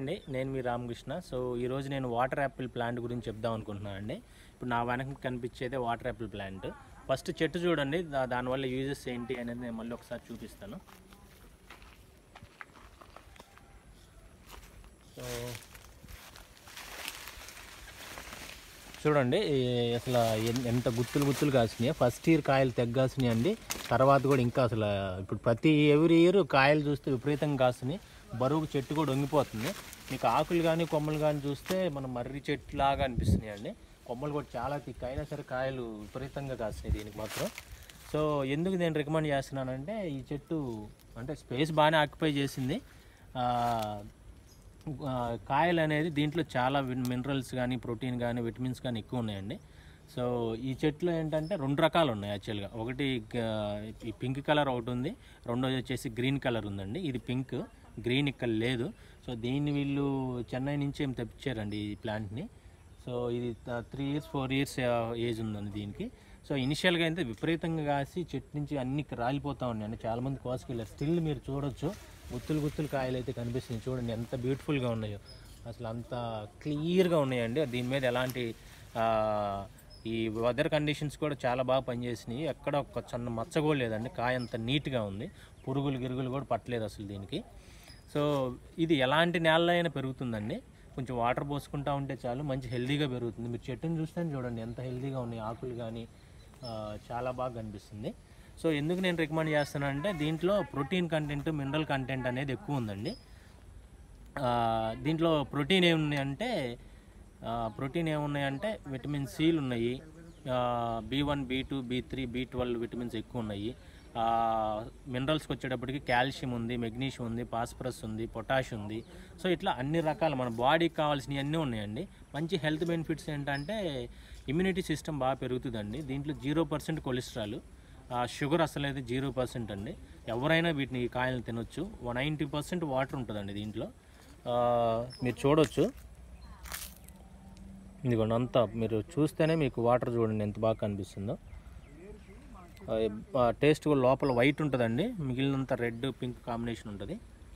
అండి నేను మీ రామకృష్ణ సో ఈరోజు నేను వాటర్ యాపిల్ ప్లాంట్ గురించి చెప్దాం అనుకుంటున్నాను అండి ఇప్పుడు నా వెనక కనిపించేదే వాటర్ యాపిల్ ప్లాంట్ ఫస్ట్ చెట్టు చూడండి దా- దానివల్ల యూజెస్ ఏంటి అనేది నేను మళ్ళీ ఒకసారి చూపిస్తాను సో చూడండి ఈ అసలు ఎన్- ఎంత గుత్తులు గుత్తులు కాసినాయి ఫస్ట్ ఇయర్ కాయలు తెగ్గాసినాయి అండి తర్వాత కూడా ఇంకా అసలు ఇప్పుడు ప్రతి ఎవ్రీ ఇయర్ కాయలు చూస్తే విపరీతంగా కాసినాయి బరువుకు చెట్టు కూడా వంగిపోతుంది మీకు ఆకులు కానీ కొమ్మలు కానీ చూస్తే మనం మర్రి చెట్టు లాగా అనిపిస్తున్నాయి అండి కొమ్మలు కూడా చాలా థిక్ అయినా సరే కాయలు విపరీతంగా కాసినాయి దీనికి మాత్రం సో ఎందుకు నేను రికమెండ్ చేస్తున్నానంటే ఈ చెట్టు అంటే స్పేస్ బాగానే ఆక్యుపై చేసింది ఆ, ఆ, కాయలు అనేది దీంట్లో చాలా మినరల్స్ కానీ ప్రోటీన్ కానీ విటమిన్స్ కానీ ఎక్కువ ఉన్నాయండి సో ఈ చెట్లు ఏంటంటే రెండు రకాలు ఉన్నాయి యాక్చువల్గా ఒకటి గ- ఈ పింక్ కలర్ ఒకటి ఉంది రెండోది వచ్చేసి గ్రీన్ కలర్ ఉందండి ఇది పింక్ గ్రీన్ ఇక్కడ లేదు సో దీన్ని వీళ్ళు చెన్నై నుంచి ఏం తెప్పించారండి ఈ ప్లాంట్ని సో ఇది three years four years age ఉందండి దీనికి సో ఇనిషియల్గా అయితే విపరీతంగా కాసి చెట్టు నుంచి అన్ని రాలిపోతూ ఉన్నాయండి చాలామంది కోసుకెళ్ళారు స్టిల్ మీరు చూడొచ్చు గుత్తులు గుత్తులు కాయలు అయితే కనిపిస్తున్నాయి చూడండి ఎంత బ్యూటిఫుల్గా ఉన్నాయో అసలు అంత క్లియర్గా ఉన్నాయండి దీని మీద ఎలాంటి ఆ, ఈ వెదర్ కండిషన్స్ కూడా చాలా బాగా పనిచేసినాయి ఎక్కడ ఒక చిన్న మచ్చ కూడా లేదండి కాయ అంత నీట్గా ఉంది పురుగులు గిరుగులు కూడా పట్టలేదు అసలు దీనికి సో ఇది ఎలాంటి నేలలో అయినా పెరుగుతుందండి కొంచెం వాటర్ పోసుకుంటా ఉంటే చాలు మంచి హెల్దీగా పెరుగుతుంది మీరు చెట్టుని చూస్తే చూడండి ఎంత హెల్దీగా ఉన్నాయి ఆకులు కానీ చాలా బాగా కనిపిస్తుంది సో ఎందుకు నేను రికమెండ్ చేస్తానంటే దీంట్లో ప్రోటీన్ కంటెంట్ మినరల్ కంటెంట్ అనేది ఎక్కువ ఉందండి ఆ, దీంట్లో ప్రోటీన్ ఏమున్నాయంటే ప్రోటీన్ ఏమున్నాయంటే విటమిన్ సిలు ఉన్నాయి B one B two B three B twelve vitamins ఎక్కువ ఉన్నాయి మినరల్స్కి వచ్చేటప్పటికి కాల్షియం ఉంది మెగ్నీషియం ఉంది ఫాస్ఫరస్ ఉంది పొటాష్ ఉంది సో ఇట్లా అన్ని రకాల మన బాడీకి కావాల్సినవి అన్నీ ఉన్నాయండి మంచి హెల్త్ బెనిఫిట్స్ ఏంటంటే ఇమ్యూనిటీ సిస్టమ్ బాగా పెరుగుతుందండి దీంట్లో జీరో పర్సెంట్ కొలెస్ట్రాల్ షుగర్ అసలు అయితే జీరో పర్సెంట్ అండి ఎవరైనా వీటిని ఈ కాయలను తినొచ్చు నైంటీ పర్సెంట్ వాటర్ ఉంటుందండి దీంట్లో ఆ, మీరు చూడొచ్చు ఇదిగోండి అంతా మీరు చూస్తేనే మీకు వాటర్ చూడండి ఎంత బాగా కనిపిస్తుందో టేస్ట్ కూడా లోపల వైట్ ఉంటుందండి మిగిలినంత రెడ్ పింక్ కాంబినేషన్ ఉంటుంది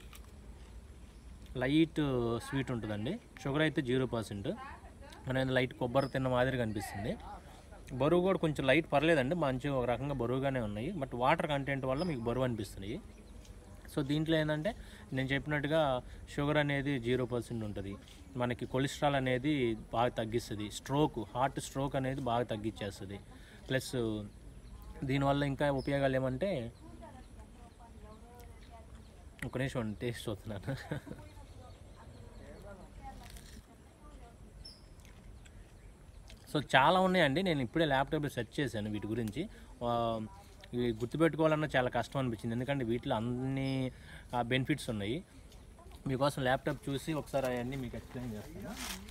లైట్ స్వీట్ ఉంటుందండి షుగర్ అయితే జీరో పర్సెంట్ అనేది లైట్ కొబ్బరి తిన్న మాదిరి కనిపిస్తుంది బరువు కూడా కొంచెం లైట్ పర్లేదండి మంచి ఒక రకంగా బరువుగానే ఉన్నాయి బట్ వాటర్ కంటెంట్ వల్ల మీకు బరువు అనిపిస్తున్నాయి సో దీంట్లో ఏంటంటే నేను చెప్పినట్టుగా షుగర్ అనేది జీరో పర్సెంట్ ఉంటుంది మనకి కొలెస్ట్రాల్ అనేది బాగా తగ్గిస్తుంది స్ట్రోక్ హార్ట్ స్ట్రోక్ అనేది బాగా తగ్గించేస్తుంది ప్లస్ దీనివల్ల ఇంకా ఉపయోగాలు ఏమంటే ఒక నిమిషం టేస్ట్ చూస్తున్నాను సో చాలా ఉన్నాయండి నేను ఇప్పుడే ల్యాప్టాప్లో సెర్చ్ చేశాను వీటి గురించి ఆ, ఇవి గుర్తుపెట్టుకోవాలన్నా చాలా కష్టం అనిపించింది ఎందుకంటే వీటిలో అన్ని బెనిఫిట్స్ ఉన్నాయి మీకోసం ల్యాప్టాప్ చూసి ఒకసారి అవన్నీ మీకు ఎక్స్ప్లెయిన్ చేస్తాను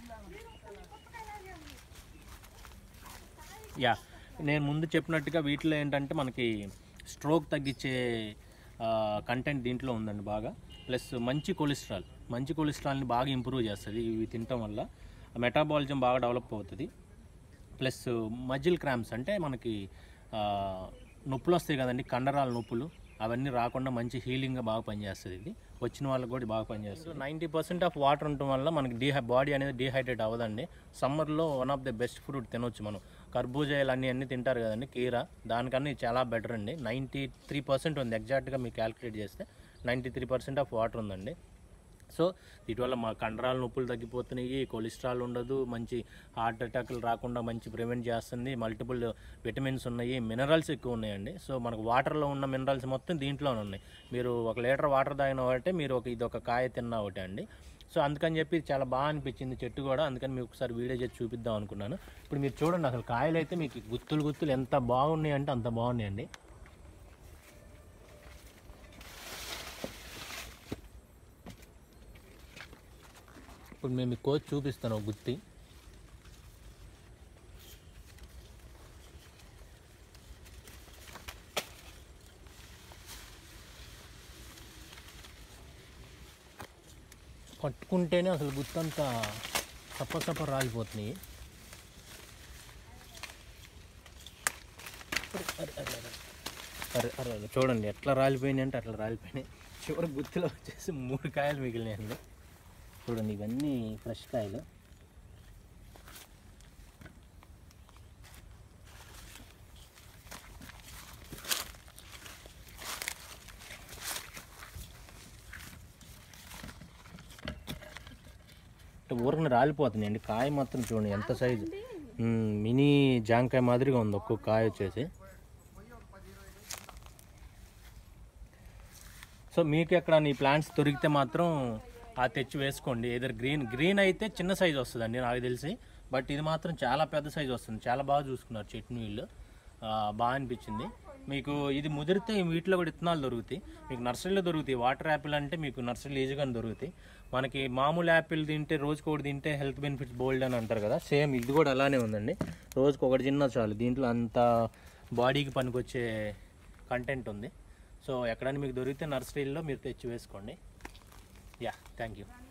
యా నేను ముందు చెప్పినట్టుగా వీటిలో ఏంటంటే మనకి స్ట్రోక్ తగ్గించే కంటెంట్ దీంట్లో ఉందండి బాగా ప్లస్ మంచి కొలెస్ట్రాల్ మంచి కొలెస్ట్రాల్ని బాగా ఇంప్రూవ్ చేస్తుంది ఇవి తినటం వల్ల మెటాబాలిజం బాగా డెవలప్ అవుతుంది ప్లస్ మజిల్ క్రాంప్స్ అంటే మనకి ఆ, నొప్పులు వస్తాయి కదండి కండరాల నొప్పులు అవన్నీ రాకుండా మంచి హీలింగ్గా బాగా పనిచేస్తుంది ఇది వచ్చిన వాళ్ళకి కూడా బాగా పనిచేస్తుంది నైంటీ పర్సెంట్ ఆఫ్ వాటర్ ఉండటం వల్ల మనకి డీహై బాడీ అనేది డీహైడ్రేట్ అవ్వదండి సమ్మర్లో one of the best fruit తినొచ్చు మనం కర్బూజాలు అన్నీ అన్నీ తింటారు కదండి కీరా దానికన్నా ఇది చాలా బెటర్ అండి నైంటీ త్రీ పర్సెంట్ ఉంది ఎగ్జాక్ట్గా మీరు క్యాలిక్యులేట్ చేస్తే ninety three percent of water ఉందండి సో దీనివల్ల మా కండరాల నొప్పులు తగ్గిపోతున్నాయి కొలెస్ట్రాల్ ఉండదు మంచి హార్ట్ అటాక్లు రాకుండా మంచి ప్రివెంట్ చేస్తుంది మల్టిపుల్ విటమిన్స్ ఉన్నాయి మినరల్స్ ఎక్కువ ఉన్నాయండి సో మనకు వాటర్లో ఉన్న మినరల్స్ మొత్తం దీంట్లోనే ఉన్నాయి మీరు ఒక లీటర్ వాటర్ తాగిన ఒకటే మీరు ఒక ఇది ఒక కాయ తిన్న ఒకటే అండి సో అందుకని చెప్పి ఇది చాలా బాగా అనిపించింది చెట్టు కూడా అందుకని మీకు ఒకసారి వీడియో చేసి చూపిద్దాం అనుకున్నాను ఇప్పుడు మీరు చూడండి అసలు కాయలు అయితే మీకు గుత్తులు గుత్తులు ఎంత బాగున్నాయి అంటే అంత బాగున్నాయండి ఇప్పుడు మేము మీకు కోచ్ చూపిస్తాను ఒక గుత్తి పట్టుకుంటేనే అసలు గుత్తంతా సప్ప సప్ప రాలిపోతున్నాయి అరే, అరే, అరే, అరే. అరే అరే అరే చూడండి ఎట్లా రాలిపోయినాయి అంటే అట్లా రాలిపోయినాయి చివరి గుత్తిలో వచ్చేసి మూడు కాయలు మిగిలినాయండి చూడండి ఇవన్నీ ఫ్రెష్ కాయలు అంటే ఊరిని రాలిపోతుంది అండి కాయ మాత్రం చూడండి ఎంత సైజు మ్మ్, మినీ జాంకాయ మాదిరిగా ఉంది ఒక్కొక్క కాయ వచ్చేసి సో మీకు ఎక్కడ ఈ ప్లాంట్స్ దొరికితే మాత్రం ఆ తెచ్చి వేసుకోండి ఏదర్ గ్రీన్ గ్రీన్ అయితే చిన్న సైజ్ వస్తుందండి నాకు తెలిసి బట్ ఇది మాత్రం చాలా పెద్ద సైజ్ వస్తుంది చాలా బాగా చూసుకున్నారు చట్నీ వీళ్ళు ఆ, బాగా అనిపించింది మీకు ఇది ముదిరితే వీటిలో కూడా విత్తనాలు దొరుకుతాయి మీకు నర్సరీలో దొరుకుతాయి వాటర్ యాపిల్ అంటే మీకు నర్సరీలో ఈజీగానే దొరుకుతాయి మనకి మామూలు యాపిల్ తింటే రోజుకి ఒకటి తింటే హెల్త్ బెనిఫిట్స్ బోల్డ్ అని అంటారు కదా సేమ్ ఇది కూడా అలానే ఉందండి రోజుకి ఒకటి తిన్నా చాలు దీంట్లో అంత బాడీకి పనికొచ్చే కంటెంట్ ఉంది సో ఎక్కడైనా మీకు దొరికితే నర్సరీలో మీరు తెచ్చి వేసుకోండి యా థ్యాంక్ యూ